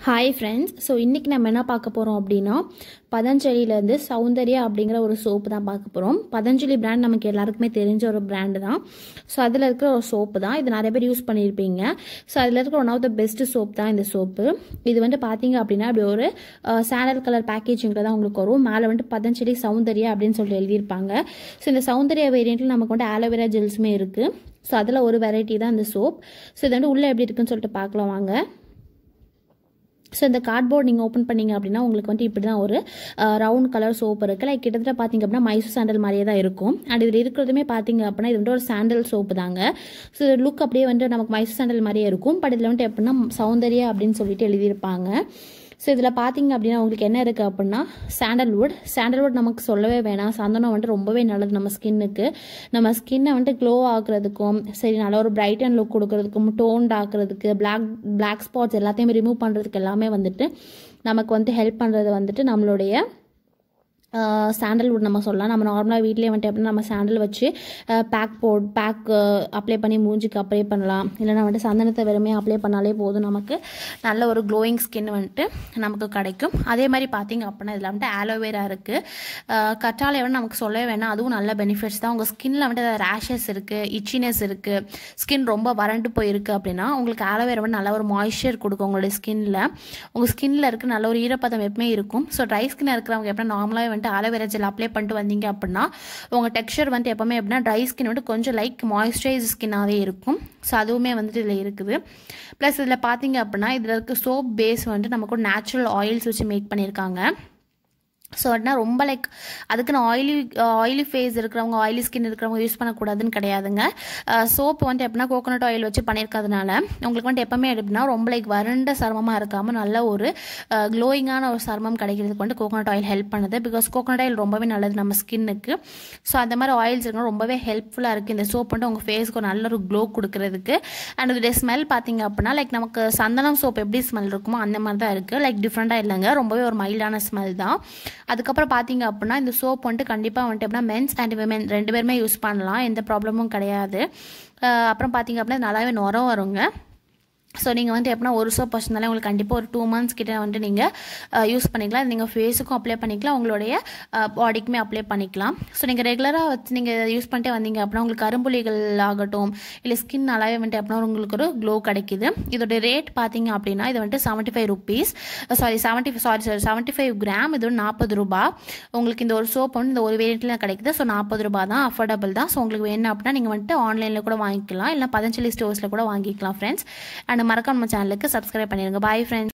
hi friends so இன்றைக்கி நம்ம என்ன பார்க்க போகிறோம் அப்படின்னா பதஞ்சலியிலேருந்து சௌந்தர்யா அப்படிங்கிற ஒரு சோப்பு தான் பார்க்க போகிறோம் பதஞ்சலி பிராண்ட் நமக்கு எல்லாருக்குமே தெரிஞ்ச ஒரு பிராண்டு தான் ஸோ அதில் இருக்கிற ஒரு சோப்பு தான் இது நிறைய பேர் யூஸ் பண்ணியிருப்பீங்க ஸோ அதில் இருக்கிற one of the best soap தான் இந்த சோப்பு இது வந்து பார்த்தீங்க அப்படின்னா அப்படி ஒரு சாண்டல் கலர் பேக்கேஜிங்கில் தான் உங்களுக்கு வரும் மேலே வந்துட்டு பதஞ்சலி சௌந்தர்யா அப்படின்னு சொல்லிட்டு எழுதியிருப்பாங்க ஸோ இந்த சௌந்தர்யா வேரியண்ட்டில் நமக்கு வந்து ஆலோவேரா ஜெல்ஸுமே இருக்குது ஸோ அதில் ஒரு வெரைட்டி தான் இந்த சோப் ஸோ இது வந்து உள்ளே எப்படி இருக்குன்னு சொல்லிட்டு பார்க்கலாம் வாங்க ஸோ இந்த கார்ட்போர்ட் நீங்கள் ஓப்பன் பண்ணீங்க அப்படின்னா உங்களுக்கு வந்து இப்படி தான் ஒரு ரவுண்ட் கலர் சோப் இருக்குது லைக் கிட்டத்தட்ட பார்த்தீங்க அப்படின்னா மைசூர் சாண்டல் மாதிரியே தான் இருக்கும் அண்ட் இதில் இருக்கிறதுமே பார்த்தீங்க அப்படின்னா இது வந்து ஒரு சாண்டல் சோப்பு தாங்க ஸோ லுக் அப்படியே வந்து நமக்கு மைசூர் சாண்டல் மாதிரியே இருக்கும் பட் இதில் வந்துட்டு எப்படின்னா சௌந்தர்யா அப்படின்னு சொல்லிட்டு எழுதியிருப்பாங்க ஸோ இதில் பார்த்தீங்க அப்படின்னா உங்களுக்கு என்ன இருக்குது அப்படின்னா சாண்டல்வுட் சாண்டல்வுட் நமக்கு சொல்லவே வேணாம் சந்தனம் வந்துட்டு ரொம்பவே நல்லது நம்ம ஸ்கின்னுக்கு நம்ம ஸ்கின்னை வந்துட்டு க்ளோ ஆகுறதுக்கும் சரி நல்ல ஒரு பிரைட் அண்ட் லுக் கொடுக்கறதுக்கும் டோன்ட் ஆக்குறதுக்கு பிளாக் பிளாக் ஸ்பாட்ஸ் எல்லாத்தையுமே ரிமூவ் பண்ணுறதுக்கு எல்லாமே வந்துட்டு நமக்கு வந்து ஹெல்ப் பண்ணுறது வந்துட்டு நம்மளுடைய சாண்டல்வுட் நம்ம சொல்லலாம் நம்ம நார்மலாக வீட்லேயே வந்துட்டு எப்படின்னா நம்ம சாண்டல் வச்சு பேக் போட் பேக் அப்ளை பண்ணி மூஞ்சிக்கு அப்ளை பண்ணலாம் இல்லைனா வந்துட்டு சந்தனத்தை வெறுமே அப்ளை பண்ணாலே போதும் நமக்கு நல்ல ஒரு க்ளோயிங் ஸ்கின் வந்துட்டு நமக்கு கிடைக்கும் அதே மாதிரி பார்த்தீங்க அப்படின்னா இதில் வந்துட்டு ஆலோவேரா இருக்குது கற்றாழை வந்து நமக்கு சொல்லவே வேணாம் அதுவும் நல்ல பெனிஃபிட்ஸ் தான் உங்கள் ஸ்கின்னில் வந்துட்டு ரேஷஸ் இருக்குது இச்சினஸ் இருக்குது ஸ்கின் ரொம்ப வறண்டு போயிருக்கு அப்படின்னா உங்களுக்கு ஆலோவேரா வந்து நல்ல ஒரு மாய்ஸ்சர் கொடுக்கும் உங்களுடைய ஸ்கின்னில் உங்கள் ஸ்கின்னில் இருக்க நல்ல ஒரு ஈரப்பதம் எப்பவுமே இருக்கும் ஸோ ட்ரை ஸ்கின் இருக்கிறவங்க எப்படின்னா நார்மலாக வந்துட்டு ஆலோவேரா ஜெல் அப்ளை பண்ணிட்டு வந்தீங்க அப்படின்னா உங்கள் டெக்ஸ்சர் வந்து எப்போவுமே எப்படின்னா ட்ரை ஸ்கின் வந்துட்டு கொஞ்சம் லைக் மாய்ஸ்சரைஸ் ஸ்கின்னாகவே இருக்கும் ஸோ அதுவுமே வந்துட்டு இதில் இருக்குது ப்ளஸ் இதில் பார்த்தீங்க அப்படின்னா இதில் இருக்க சோப் பேஸ் வந்துட்டு நமக்கு ஒரு நேச்சுரல் ஆயில்ஸ் வச்சு மேக் பண்ணியிருக்காங்க ஸோ அப்படின்னா ரொம்ப லைக் அதுக்குன்னு ஆயிலி ஆயிலி ஃபேஸ் இருக்கிறவங்க ஆயிலி ஸ்கின் இருக்கிறவங்க யூஸ் பண்ணக்கூடாதுன்னு கிடையாதுங்க சோப்பு வந்து எப்படின்னா கோகோனட் ஆயில் வச்சு பண்ணியிருக்கிறதுனால உங்களுக்கு வந்து எப்பவுமே எப்படின்னா ரொம்ப லைக் வறண்ட சருமமாக இருக்காமல் நல்ல ஒரு க்ளோயிங்கான ஒரு சருமம் கிடைக்கிறதுக்கு வந்து கோகோனட் ஆயில் ஹெல்ப் பண்ணுது பிகாஸ் கோகோனட் ஆயில் ரொம்பவே நல்லது நம்ம ஸ்கின்னுக்கு ஸோ அந்த மாதிரி ஆயில்ஸ் இருக்கணும் ரொம்பவே ஹெல்ப்ஃபுல்லாக இருக்குது இந்த சோப் வந்து உங்கள் ஃபேஸ்க்கு ஒரு நல்ல ஒரு க்ளோ கொடுக்கறதுக்கு அண்ட் இதோடைய ஸ்மெல் பார்த்தீங்க அப்படின்னா லைக் நமக்கு சந்தனம் சோப் எப்படி ஸ்மெல் இருக்குமோ அந்த மாதிரி தான் இருக்குது லைக் டிஃப்ரெண்ட்டாக இல்லைங்க ரொம்பவே ஒரு மைல்டான ஸ்மெல் தான் அதுக்கப்புறம் பார்த்தீங்க அப்படின்னா இந்த சோப் வந்துட்டு கண்டிப்பாக வந்துட்டு எப்படின்னா மென்ஸ் அண்ட் விமென் ரெண்டு பேருமே யூஸ் பண்ணலாம் எந்த ப்ராப்ளமும் கிடையாது அப்புறம் பார்த்தீங்க அப்படின்னா நல்லாவே நுரம் வருங்க ஸோ நீங்கள் வந்து எப்படின்னா ஒரு சோப் வச்சிருந்தாலே உங்களுக்கு கண்டிப்பாக ஒரு டூ மந்த்ஸ் கிட்டே வந்துட்டு நீங்கள் யூஸ் பண்ணிக்கலாம் நீங்கள் ஃபேஸுக்கும் அப்ளை பண்ணிக்கலாம் உங்களுடைய பாடிக்குமே அப்ளை பண்ணிக்கலாம் ஸோ நீங்கள் ரெகுலராக வச்சு நீங்கள் யூஸ் பண்ணிட்டே வந்தீங்க அப்படின்னா உங்களுக்கு கரும்புலிகள் ஆகட்டும் இல்லை ஸ்கின் நல்லாவே வந்துட்டு அப்படின்னா உங்களுக்கு ஒரு க்ளோ கிடைக்குது இதோட ரேட் பார்த்தீங்க அப்படின்னா இது வந்துட்டு seventy five rupees sorry seventy sorry sorry seventy five gram இது வந்து நாற்பது ரூபா உங்களுக்கு இந்த ஒரு சோப் வந்து இந்த ஒரு வேரியண்ட்டில் கிடைக்குது ஸோ நாற்பது ரூபா தான் அஃபோர்டபுள் தான் ஸோ உங்களுக்கு வேணும் அப்படின்னா நீங்கள் வந்துட்டு ஆன்லைனில் கூட வாங்கிக்கலாம் இல்லை பதஞ்சலி ஸ்டோர்ஸில் கூட வாங்கிக்கலாம் ஃப்ரெண்ட்ஸ் அண்ட் மறக்காம நம்ம சேனலுக்கு சப்ஸ்கிரைப் பண்ணிடுங்க பாய் ஃப்ரெண்ட்ஸ்